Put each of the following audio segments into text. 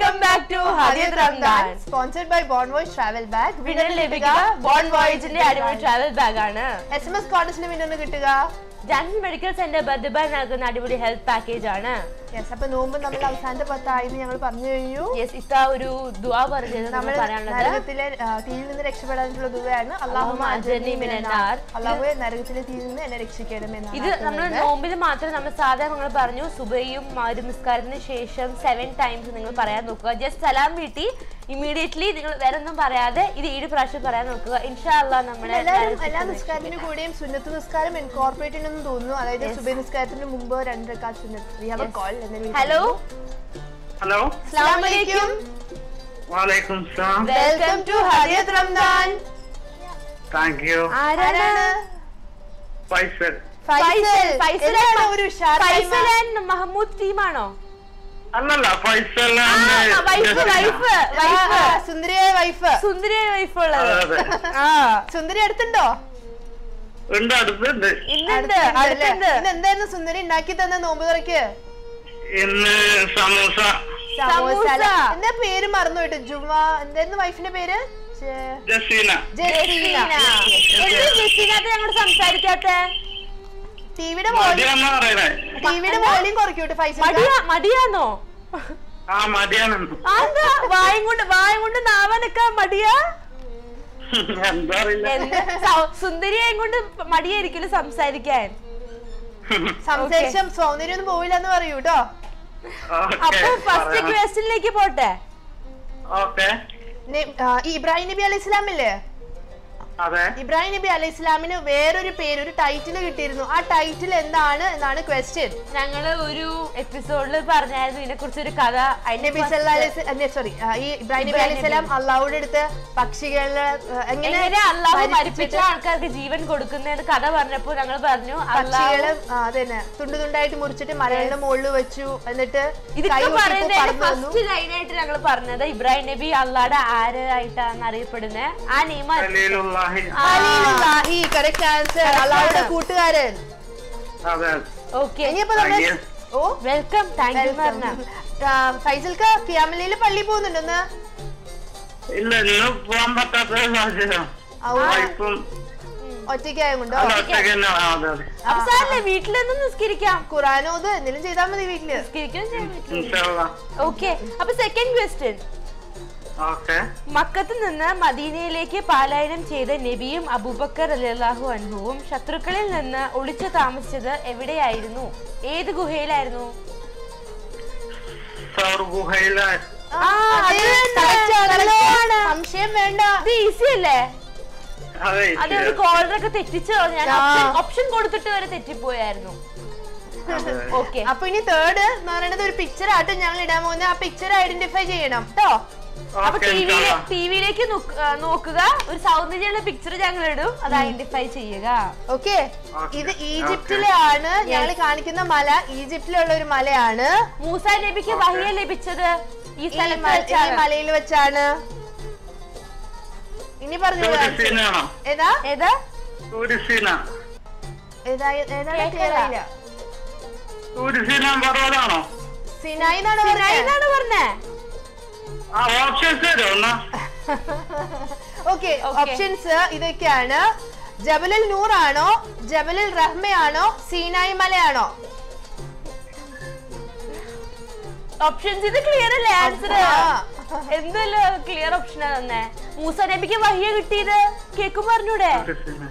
Welcome back to Hadiyat Ramadan sponsored by Bon Voyage travel bag winner ലഭിക്കുക Bon വോയേജിന്റെ അടിപൊളി travel bag ആണ് S M S കോട്ടസിന് വിന്നറിന് കിട്ടുക ജാൻസൺ മെഡിക്കൽ സെന്റർ ബദ്ദുബായ് നൽകുന്ന അടിപൊളി ഹെൽത്ത് പാക്കേജ് ആണ് യെസ് അപ്പൊ നോമ്പ് നമ്മൾ അവസാനത്തെ പത്തായി ഞങ്ങൾ പറഞ്ഞു കഴിഞ്ഞു യെസ് ഇത്ത ഒരു ദുആ പറഞ്ഞത് നമ്മൾ നമ്മൾ പറയാനുള്ളത് നരകത്തിലെ ആ, തീയിൽ നിന്ന് രക്ഷപ്പെടാനുള്ള ദുവയാണ് അള്ളാഹു അജർനി മിനന്നാർ. അള്ളാഹുവെ നരകത്തിലെ തീയിൽ നിന്ന് എന്നെ രക്ഷിക്കണമെന്ന് ഇത് നമ്മൾ നോമ്പിൽ മാത്രം നമ്മൾ സാധാരണ നിങ്ങൾ പറഞ്ഞു സുബയും ഒരു നിസ്കാരത്തിന് ശേഷം സെവൻ ടൈംസ് നിങ്ങൾ പറയാൻ നോക്കുക ജസ്റ്റ് സലാം വീട്ടി ഇമീഡിയറ്റ്ലി നിങ്ങൾ വേറെ ഒന്നും പറയാതെ ഇത് ഏഴ് പ്രാവശ്യം പറയാൻ നോക്കുക ഇൻഷാ അല്ലാ നമ്മുടെ എല്ലാവരും എല്ലാ നിസ്കാരത്തിന് കൂടെയും സുന്നത്ത് നിസ്കാരം ഇൻകോർപ്പറേറ്റ് ഉണ്ടെന്ന് തോന്നുന്നു അതായത് സുബൈ നിസ്കാരത്തിന് മുമ്പ് രണ്ട് റക്കാത്ത് സുന്നത്ത് We have a call and then we'll hello hello അസ്സലാമു അലൈക്കും വാലേക്കും സലാം welcome to Hadiyat Ramadan thank you ആരാണ് ഫൈസൽ ഫൈസൽ ഫൈസൽ എന്താണ് ഒരു ഉഷാർ ഫൈസൽ ആൻഡ് മഹമ്മൂദ് ടീമാണോ അല്ലല്ല ഫൈസൽ വൈഫ് വൈഫ് വൈഫ് സുന്ദരിയായ വൈഫ് സുന്ദരിയായ വൈഫ് ഉള്ളത് അതെ ആ സുന്ദരി അടുത്തുണ്ടോ ഉണ്ട് അടുത്തുണ്ട് ഇന്നുണ്ട് അടുത്തുണ്ടല്ലേ? അടുത്തുണ്ട് ഇന്ന് എന്തായിരുന്നു സുന്ദരി ഉണ്ടാക്കി തന്ന നോമ്പ് തുറക്ക് ഇന്ന് സമൂസ സമൂസ. എന്താ പേര് മറന്നു കേട്ടോ ജുമ എന്തായിരുന്നു വൈഫിന്റെ പേര് ജെ- ജസീന ജസീന എന്ത് ജസീനകത്ത് ഞങ്ങൾ സംസാരിക്കാത്ത ടിവിയുടെ വോളിയം മടിയാന്നാ പറയണേ ടിവിയുടെ വോളിയം കുറയ്ക്കൂട്ടെ ഫൈസൽ മടിയാ മടിയാന്നോ ആ മടിയാണ് അതെന്താ വായും കൊണ്ട് വായും കൊണ്ട് നാവാനൊക്കെ മടിയാ എന്താ അറിയില്ല എന്ത് സൗ- സുന്ദരിയായും കൊണ്ട് മടിയായിരിക്കില്ല സംസാരിക്കാൻ സംസാരിച്ച സൗന്ദര്യം ഒന്നും പോവില്ല എന്ന് പറയൂ കേട്ടോ അപ്പൊ ഫസ്റ്റ് ക്വസ്റ്റ്യനിലേക്ക് പോട്ടെ ഓക്കെ നെ- ആ, ഈ ഇബ്രാഹിം നബി അലൈഹി ഇസ്ലാമില്ലേ അതെ ഇബ്രാഹിം നബി അലൈഹി ഇസ്ലാമിന് വേറൊരു പേര് ഒരു ടൈറ്റിൽ കിട്ടിയിരുന്നു ആ ടൈറ്റിൽ എന്താണ് എന്നാണ് ക്വസ്റ്റ്യൻ ഞങ്ങള് ഒരു എപ്പിസോഡിൽ പറഞ്ഞായിരുന്നു ഇതിനെ കുറിച്ച് ഒരു കഥ അതിന്റെ നബി first- സല്ലല്ലാഹു അലൈഹി വസല്ലം- സോറി ഈ ഇബ്രാഹിം നബി അലൈഹി സ്വലാം അള്ളാഹുടെ അടുത്ത് പക്ഷികളെ ആ, എങ്ങനെ എങ്ങനെ അള്ളാഹു മരിപ്പിച്ച മരിപ്പിച്ചിട്ട് ആൾക്കാർക്ക് ജീവൻ കൊടുക്കുന്നതിന് കഥ പറഞ്ഞപ്പോ ഞങ്ങൾ പറഞ്ഞു അള്ളാഹു പക്ഷികളെ ആ, അതന്നെ തുണ്ടു തുണ്ടായിട്ട് മുറിച്ചിട്ട് മലകളുടെ മുകളിൽ വെച്ചു എന്നിട്ട് കൈ ഇതൊക്കെ കൊട്ടിയപ്പോ പറയുന്നത് പറന്നു വന്നു ഫസ്റ്റ് ലൈനായിട്ട് ഞങ്ങൾ പറഞ്ഞത് ഇബ്രാഹിം നബി അള്ളാടെ ആരായിട്ടാണ് അറിയപ്പെടുന്നത് ആ നിയമ ഖലീലുള്ളാഹി ഖലീലുല്ലാഹി, correct answer. അള്ളാഹുടെ കൂട്ടുകാരൻ അതെ ഓക്കെ ഇനിയിപ്പോ നമ്മള് Thank you. ഓ വെൽക്കം താങ്ക് യു പറഞ്ഞ ഫൈസൽക്ക് ഫിയാമിലിയില് പള്ളി പോകുന്നുണ്ടെന്ന് ഇല്ല ഇന്ന് പോകാൻ പറ്റാത്ത സാഹചര്യം വൈഫും ഒറ്റയ്ക്കായതുകൊണ്ടോ അല്ല ഒറ്റയ്ക്ക് തന്നെ ആ, അതെ അതെ അപ്പൊ സാറില്ലേ വീട്ടിൽ നിന്ന് നിസ്കരിക്കാം ഖുറാനോത് എന്തെങ്കിലും ചെയ്താൽ മതി വീട്ടില് നിസ്കരിക്കാൻ ചെയ്യാൻ പറ്റും ഇൻഷാല്ലാ ഓക്കെ അപ്പൊ സെക്കൻഡ് ക്വസ്റ്റ്യൻ ഓക്കെ മക്കത്ത് നിന്ന് മദീനയിലേക്ക് പാലായനം ചെയ്ത നബിയും അബൂബക്കർ അലിയല്ലാഹു അൻഹുവും ശത്രുക്കളിൽ നിന്ന് ഒളിച്ചു താമസിച്ചത് എവിടെയായിരുന്നു ഏത് ഗുഹയിലായിരുന്നു സൗർ ഗുഹയിലെ ആ, അത് തന്നെ. correct ആണ്, correct correct ആണ്. ആണ്. സംശയം വേണ്ട ഇത് ഈസി അല്ലേ അതെ അതെ ഒരു കോളറൊക്കെ തെറ്റിച്ചോ ഞാൻ ഓപ്ഷൻ കൊടുത്തിട്ട് വരെ തെറ്റിപ്പോയായിരുന്നു അതെ. ഓക്കെ അപ്പൊ ഇനി തേർഡ് എന്ന് പറയുന്നത് ഒരു പിക്ചർ ആയിട്ട് ഞങ്ങൾ ഇടാൻ പോകുന്നത് ആ പിക്ചർ ഐഡന്റിഫൈ ചെയ്യണം കേട്ടോ അപ്പൊ ഓക്കെ ടിവിയിലെ ഇൻഷാല്ലാ ടിവിയിലേക്ക് നോക്കുക ഒരു സൗന്ദര്യമുള്ള പിക്ചർ ഞങ്ങൾ ഇടും അത് ഐഡന്റിഫൈ ചെയ്യുക ഓക്കെ Okay. ഇത് ഈജിപ്തിലാണ് ഞങ്ങൾ കാണിക്കുന്ന മല ഈജിപ്തിലുള്ള ഒരു മലയാണ് മൂസ നബിക്ക് വഹിയ ലഭിച്ചത് ഈ ഈ സ്ഥലത്ത് മ- ഈ വെച്ചാണ്. മലയിൽ വെച്ചാണ് ഇനി പറഞ്ഞു ടൂറിസീനാണോ ഏതാ ഏതാ ടൂറിസീന ഏതാ ഏതാണ് ക്ലിയർ കേട്ടില്ല. ആയില്ല ടൂറിസീന പർവ്വതാണോ സിനായി എന്നാണ് സിനായി പറഞ്ഞത് എന്നാണ് പറഞ്ഞേ ആ ഓപ്ഷൻസ് തരുമോ എന്നാ ഓക്കെ Okay. ഓപ്ഷൻസ് ഇതൊക്കെയാണ് ജബലുൽ നൂർ ആണോ ജബലുൽ റഹ്മയാണോ സീനായി മലയാണോ ഓപ്ഷൻസ് ഇത് ക്ലിയർ അല്ലേ ആൻസർ ആ. എന്തല്ലോ ക്ലിയർ ഓപ്ഷനാ തന്നെ മൂസ നബിക്ക് വഹിയ കിട്ടിയത് കേക്കും പറഞ്ഞൂടെ ടൂറിസീന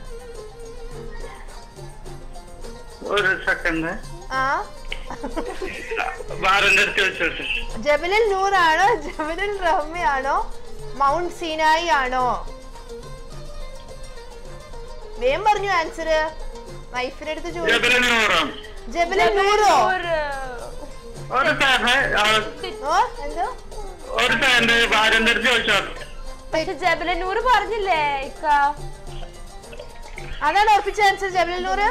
ഒരു സെക്കൻഡ് ആ ബാറിന്റെ അടുത്ത് വെച്ചോട്ടെ ജബലുൽ നൂർ ആണോ ജബലുൽ റഹ്മയാണോ മൗണ്ട് സീനായി ആണോ വേം പറഞ്ഞു ആൻസർ വൈഫിന്റെ അടുത്ത് ചോദിച്ചു ജബലിന് നൂറാണ് ജബലുൽ നൂറോ ഒരു ഒരു സെക്കൻഡ് ഓ എന്തോ ഒരു സെക്കൻഡ് ബാറിന്റെ അടുത്ത് ചോദിച്ചോട്ടെ പക്ഷെ ജബലനൂർ പറഞ്ഞില്ലേ ഇക്ക അതാണ് ഉറപ്പിച്ച ആൻസർ ജബലുൽ നൂർ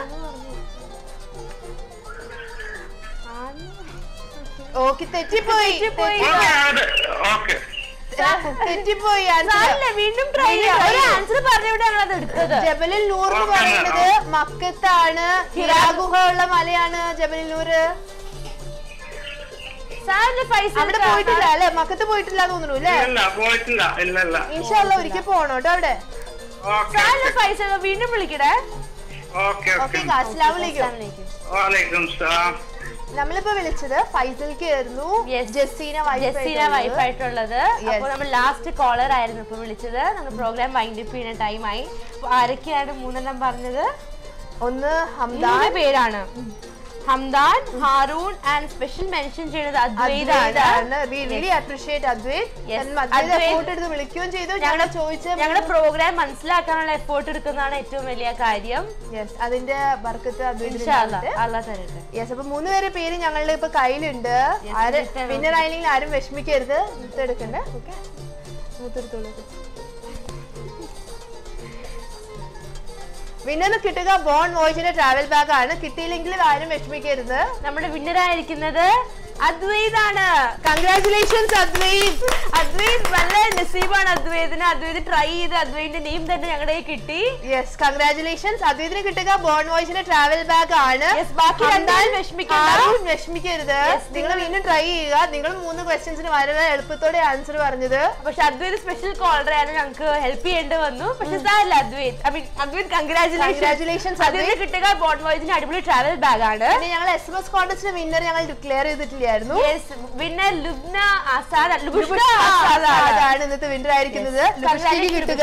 ഓക്കെ തെറ്റിപ്പോയി തെറ്റിപ്പോയി. ഓക്കെ അതെ ഓക്കെ തെറ്റിപ്പോയി ആൻസർ സാറില്ലേ വീണ്ടും ട്രൈ ചെയ്യാം ഒരു ആൻസർ പറഞ്ഞിവിടെ ഞങ്ങൾ അത് എടുത്തത് ജബലുൽ നൂർ എന്ന് പറയുന്നത് മക്കത്താണ് ഹിറാ ഗുഹ ഉള്ള മലയാണ് ജബലുൽ നൂർ സാറിന്റെ ഫൈസൽ അവിടെ പോയിട്ടില്ല അല്ലെ മക്കത്ത് പോയിട്ടില്ല തോന്നുന്നു അല്ലേ ഇല്ല പോയിട്ടില്ല ഇല്ല ഇല്ല ഇൻഷാല്ല ഒരിക്കൽ പോണോ കേട്ടോ അവിടെ ഓക്കെ സാറിന്റെ ഫൈസൽ വീണ്ടും വിളിക്കണേ ഓക്കെ ഓക്കെ ഓക്കെ അസ്ലാമലൈക്കും അസ്സലാമലൈക്കും. വാലേക്കും സലാം നമ്മളിപ്പോ വിളിച്ചത് ഫൈസൽക്ക് ആയിരുന്നു Yes. ജസീന ജസീന വൈഫ് ആയിട്ടുള്ളത് അപ്പൊ നമ്മൾ ലാസ്റ്റ് കോളർ ആയിരുന്നു ഇപ്പൊ വിളിച്ചത് നമ്മൾ പ്രോഗ്രാം വൈൻഡപ്പ് ചെയ്യുന്ന ടൈമായി അപ്പൊ ആരൊക്കെയാണ് മൂന്നെണ്ണം പറഞ്ഞത് ഒന്ന് ഹംദാൻ മൂന്ന് പേരാണ് Hamdan Haroon and special mention ചെയ്യുന്നത് അദ്വൈതാണ് അദ്വൈതാണ് we really appreciate Advaith Yes. Advaith Advaith effort എടുത്ത് വിളിക്കുകയും ചെയ്തു ഞങ്ങൾ ചോദിച്ച ഞങ്ങളുടെ പ്രോഗ്രാം മനസ്സിലാക്കാനുള്ള എഫോർട്ട് എടുക്കുന്നതാണ് ഏറ്റവും വലിയ കാര്യം യെസ് അതിന്റെ ബർക്കത്ത് ഇൻഷാ അല്ലാ, അദ്വൈത് അല്ലാ തരട്ടെ യെസ് അപ്പൊ മൂന്ന് പേരെ പേര് ഞങ്ങളുടെ ഇപ്പൊ കയ്യിലുണ്ട് Yes, ആര് എടുത്തേ വിന്നർ ആയില്ലെങ്കിൽ ആരും വിഷമിക്കരുത് മുത്തെടുക്കണ്ടേ ഓക്കെ മുത്തെടുത്തോളൂ വിന്നർ കിട്ടുക ബോൺ വോയിസിന്റെ ട്രാവൽ ബാഗ് ആണ് കിട്ടിയില്ലെങ്കിൽ ആരും വിഷമിക്കരുത് നമ്മുടെ വിന്നറായിരിക്കുന്നത് അദ്വൈതാണ് കൺഗ്രാറ്റുലേഷൻസ് അദ്വൈത് അദ്വൈത് നല്ല നസീബാണ് അദ്വൈതിന് അദ്വൈത് ട്രൈ ചെയ്ത് അദ്വൈതിന്റെ നെയിം തന്നെ ഞങ്ങളുടെ കയ്യിൽ കിട്ടി യെസ് കൺഗ്രാറ്റുലേഷൻസ് അദ്വൈതിന് കിട്ടുക ബോൺ വോയിസിന്റെ ട്രാവൽ ബാഗ് ആണ് Yes, ബാക്കി ഹംദാൻ, രണ്ടുപേരും വിഷമിക്കണ്ട. ആരും വിഷമിക്കരുത് നിങ്ങൾ വീണ്ടും ട്രൈ ചെയ്യുക നിങ്ങൾ മൂന്ന് ക്വസ്റ്റ്യൻസിന് വളരെ എളുപ്പത്തോടെ ആൻസർ പറഞ്ഞത് പക്ഷെ അദ്വൈത് സ്പെഷ്യൽ കോളർ ആണ് ഞങ്ങൾക്ക് ഹെൽപ്പ് ചെയ്യേണ്ടി വന്നു പക്ഷെ സാരല്ല Advaith I mean Advaith congratulation Congratulations, Advaith കിട്ടുക ബോട്ട് വോയിസിന് അടിപൊളി ട്രാവൽ ബാഗ് ആണ് പിന്നെ ഞങ്ങൾ എസ് എം എസ് കോൺടെസ്റ്റിന് വിന്നർ ഞങ്ങൾ ഡിക്ലെയർ ചെയ്തിട്ടില്ലായിരുന്നു വിന്നർ ലുബ്ന ആസാദ് ലുബുഷ്ക അതാണ് ഇന്നത്തെ വിന്നർ ആയിരിക്കുന്നത് ലുബുഷ്കിക്ക് കിട്ടുക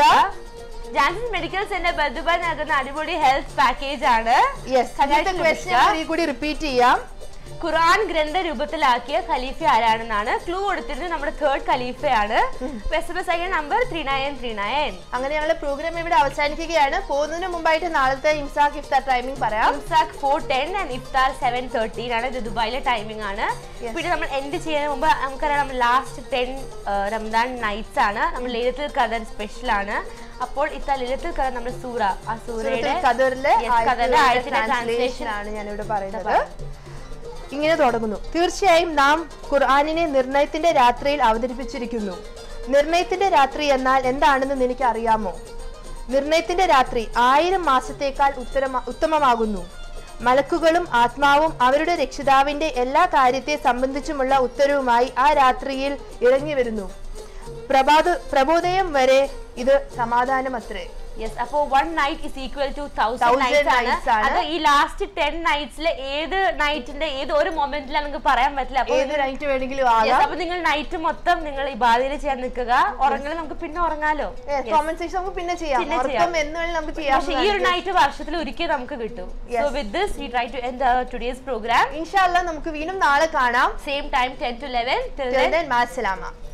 ജാൻസൺ മെഡിക്കൽ സെന്റർ ബദുബായ് നൽകുന്ന അടിപൊളി ഹെൽത്ത് പാക്കേജ് ആണ് യെസ് ഇന്നത്തെ ക്വസ്റ്റ്യൻ ഞങ്ങൾ ഈ കൂടി റിപ്പീറ്റ് ചെയ്യാം ഖുറാൻ ഗ്രന്ഥ രൂപത്തിലാക്കിയ ഖലീഫ ആരാണെന്നാണ് ക്ലൂ കൊടുത്തിരുന്നത് നമ്മുടെ തേർഡ് ഖലീഫയാണ് എസ് എം എസ് അയക്കുന്ന number three nine three nine അങ്ങനെ ഞങ്ങൾ പ്രോഗ്രാം ഇവിടെ അവസാനിക്കുകയാണ് പോകുന്നതിന് മുമ്പായിട്ട് നാളത്തെ ഇംസാഖ് ഇഫ്താർ ടൈമിംഗ് പറയാം ഇംസാക്ക് ഫോർ ടെൻ ആൻഡ് ഇഫ്താർ സെവൻ തേർട്ടീൻ ആണ് ഇത് ദുബായിലെ ടൈമിംഗ് ആണ് പിന്നെ നമ്മൾ എൻഡ് ചെയ്യുന്നതിന് മുമ്പ് നമുക്കറിയാം നമ്മൾ ലാസ്റ്റ് ടെൻ റംദാൻ നൈറ്റ്സ് ആണ് നമ്മൾ ലളിതത്തിൽ കഥ സ്പെഷ്യൽ ആണ് അപ്പോൾ ഇത്ത ലളിതത്തിൽ കഥ നമ്മൾ സൂറ ആ സൂറയുടെ ഖദറിലെ Yes, ഖദറിലെ ആയത്തിന്റെ ട്രാൻസ്ലേഷൻ translation ആണ് ഞാനിവിടെ പറയുന്നത് ഇങ്ങനെ തുടങ്ങുന്നു തീർച്ചയായും നാം ഖുർആാനിനെ നിർണയത്തിന്റെ രാത്രിയിൽ അവതരിപ്പിച്ചിരിക്കുന്നു നിർണയത്തിന്റെ രാത്രി എന്നാൽ എന്താണെന്ന് നിനക്ക് അറിയാമോ നിർണയത്തിന്റെ രാത്രി ആയിരം മാസത്തേക്കാൾ ഉത്തരമ ഉത്തമമാകുന്നു മലക്കുകളും ആത്മാവും അവരുടെ രക്ഷിതാവിന്റെ എല്ലാ കാര്യത്തെ സംബന്ധിച്ചുമുള്ള ഉത്തരവുമായി ആ രാത്രിയിൽ ഇറങ്ങി വരുന്നു പ്രഭാത പ്രബോധയം വരെ ഇത് സമാധാനമത്രേ യെസ് അപ്പോ one night is equal to thousand Thousand nights ആണ് nights ആണ്. അത് ഈ ലാസ്റ്റ് ടെൻ നൈറ്റ്സിലെ ഏത് നൈറ്റിന്റെ ഏത് ഒരു മൊമെന്റിലാണ് നിങ്ങൾക്ക് പറയാൻ പറ്റില്ല അപ്പൊ ഏത് നൈറ്റ് വേണമെങ്കിലും Yes, ആകാം അപ്പൊ നിങ്ങൾ നൈറ്റ് മൊത്തം നിങ്ങൾ ഈ ബാധ്യത ചെയ്യാൻ നിൽക്കുക ഉറങ്ങൽ നമുക്ക് പിന്നെ ഉറങ്ങാലോ കോമൺ സെക്ഷൻ നമുക്ക് പിന്നെ ചെയ്യാം പിന്നെ ഉറക്കം ചെയ്യാം. എന്ന് വേണമെങ്കിൽ നമുക്ക് ചെയ്യാം പക്ഷെ ഈ ഒരു നൈറ്റ് വർഷത്തിൽ ഒരിക്കൽ നമുക്ക് കിട്ടും so with this we try to end today's programme ഇൻഷാല്ല നമുക്ക് വീണ്ടും നാളെ കാണാം same time ten to eleven Till then, മാസലാമ